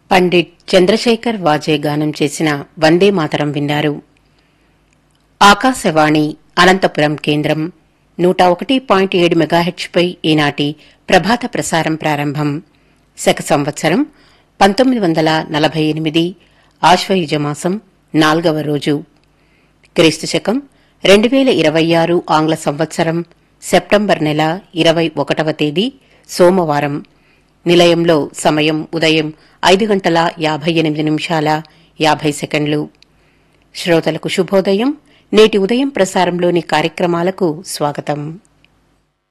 పండిట్ చంద్రశేఖర్ వాజే గానం చేసిన వందే మాతరం విన్నారు ఆకాశవాణి అనంతపురం కేంద్రం నూట ఒకటి పాయింట్ ఏడు మెగాహెచ్పై ఈనాటి ప్రభాత ప్రసారం ప్రారంభం శక సంవత్సరం పంతొమ్మిది వందల నలభై ఎనిమిది ఆశ్వయుజమాసం నాల్గవ రోజు క్రీస్తు శకం రెండు వేల ఇరవై ఆరు ఆంగ్ల సంవత్సరం సెప్టెంబర్ నెల ఇరవై ఒకటవ తేదీ సోమవారం నిలయంలో సమయం ఉదయం ఐదు గంటల యాభై ఎనిమిది నిమిషాల యాభై సెకండ్లు శ్రోతలకు శుభోదయం నేటి ఉదయం ప్రసారంలోని కార్యక్రమాలకు స్వాగతం